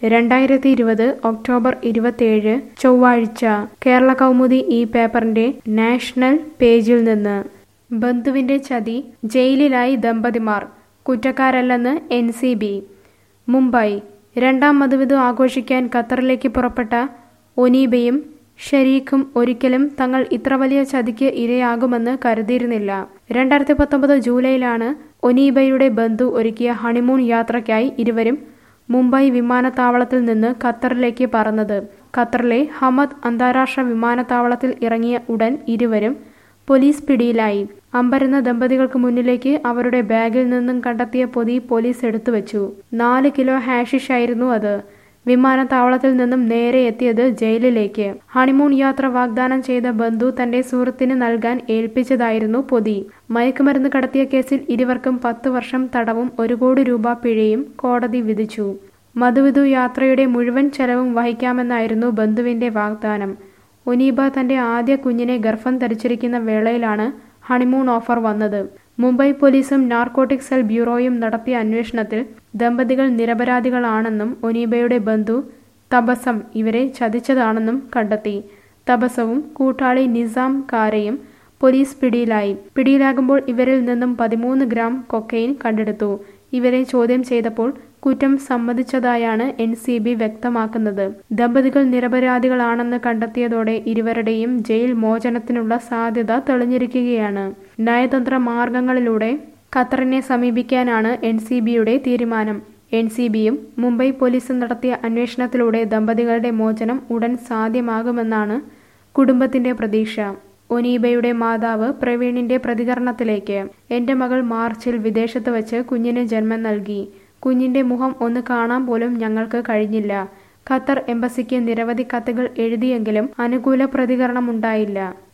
രണ്ടായിരത്തി ഇരുപത് ഒക്ടോബർ ഇരുപത്തിയേഴ് ചൊവ്വാഴ്ച കേരള കൗമുദി ഈ പേപ്പറിന്റെ നാഷണൽ പേജിൽ നിന്ന് ബന്ധുവിന്റെ ചതി ജയിലിലായി ദമ്പതിമാർ കുറ്റക്കാരല്ലെന്ന് എൻ സി ബി മുംബൈ രണ്ടാം മധുവിധു ആഘോഷിക്കാൻ ഖത്തറിലേക്ക് പുറപ്പെട്ട ഒനീബയും ഷരീഖും ഒരിക്കലും തങ്ങൾ ഇത്ര വലിയ ചതിക്ക് ഇരയാകുമെന്ന് കരുതിയിരുന്നില്ല രണ്ടായിരത്തി പത്തൊമ്പത് ജൂലൈയിലാണ് ഒനീബയുടെ ബന്ധു ഒരുക്കിയ ഹണിമൂൺ യാത്രയ്ക്കായി ഇരുവരും മുംബൈ വിമാനത്താവളത്തിൽ നിന്ന് ഖത്തറിലേക്ക് പറന്നത് ഖത്തറിലെ ഹമദ് അന്താരാഷ്ട്ര വിമാനത്താവളത്തിൽ ഇറങ്ങിയ ഉടൻ ഇരുവരും പോലീസ് പിടിയിലായി അമ്പരന്ന ദമ്പതികൾക്ക് മുന്നിലേക്ക് അവരുടെ ബാഗിൽ നിന്നും കണ്ടെത്തിയ പൊതി പോലീസ് എടുത്തുവച്ചു നാല് കിലോ ഹാഷിഷ് ആയിരുന്നു അത് വിമാനത്താവളത്തിൽ നിന്നും നേരെ എത്തിയത് ജയിലിലേക്ക് ഹണിമൂൺ യാത്ര വാഗ്ദാനം ചെയ്ത ബന്ധു തന്റെ സുഹൃത്തിന് നൽകാൻ ഏൽപ്പിച്ചതായിരുന്നു പൊതി മയക്കുമരുന്ന് കടത്തിയ കേസിൽ ഇരുവർക്കും പത്ത് വർഷം തടവും ഒരു കോടി രൂപ പിഴയും കോടതി വിധിച്ചു മധുവിധു യാത്രയുടെ മുഴുവൻ ചെലവും വഹിക്കാമെന്നായിരുന്നു ബന്ധുവിന്റെ വാഗ്ദാനം ഒനീബ തന്റെ ആദ്യ കുഞ്ഞിനെ ഗർഭം ധരിച്ചിരിക്കുന്ന വേളയിലാണ് ഹണിമൂൺ ഓഫർ വന്നത് മുംബൈ പോലീസും നാർക്കോട്ടിക് സെൽ ബ്യൂറോയും നടത്തിയ അന്വേഷണത്തിൽ ദമ്പതികൾ നിരപരാധികളാണെന്നും ഒനീബയുടെ ബന്ധു തബസം ഇവരെ ചതിച്ചതാണെന്നും കണ്ടെത്തി തബസവും കൂട്ടാളി നിസാം കാരയും പോലീസ് പിടിയിലായി പിടിയിലാകുമ്പോൾ ഇവരിൽ നിന്നും പതിമൂന്ന് ഗ്രാം കൊക്കൈൻ കണ്ടെടുത്തു ഇവരെ ചോദ്യം ചെയ്തപ്പോൾ കുറ്റം സമ്മതിച്ചതായാണ് എൻ സി ബി വ്യക്തമാക്കുന്നത് ദമ്പതികൾ നിരപരാധികളാണെന്ന് കണ്ടെത്തിയതോടെ ഇരുവരുടെയും ജയിൽ മോചനത്തിനുള്ള സാധ്യത തെളിഞ്ഞിരിക്കുകയാണ് നയതന്ത്ര മാർഗങ്ങളിലൂടെ ഖത്തറിനെ സമീപിക്കാനാണ് എൻ സി ബിയുടെ തീരുമാനം എൻ സി ബിയും മുംബൈ പോലീസും നടത്തിയ അന്വേഷണത്തിലൂടെ ദമ്പതികളുടെ മോചനം ഉടൻ സാധ്യമാകുമെന്നാണ് കുടുംബത്തിന്റെ പ്രതീക്ഷ ഒനീബയുടെ മാതാവ് പ്രവീണിന്റെ പ്രതികരണത്തിലേക്ക് എന്റെ മകൾ മാർച്ചിൽ വിദേശത്ത് വച്ച് കുഞ്ഞിന് ജന്മം നൽകി കുഞ്ഞിന്റെ മുഖം ഒന്ന് കാണാൻ പോലും ഞങ്ങൾക്ക് കഴിഞ്ഞില്ല ഖത്തർ എംബസിക്ക് നിരവധി കത്തുകൾ എഴുതിയെങ്കിലും അനുകൂല പ്രതികരണമുണ്ടായില്ല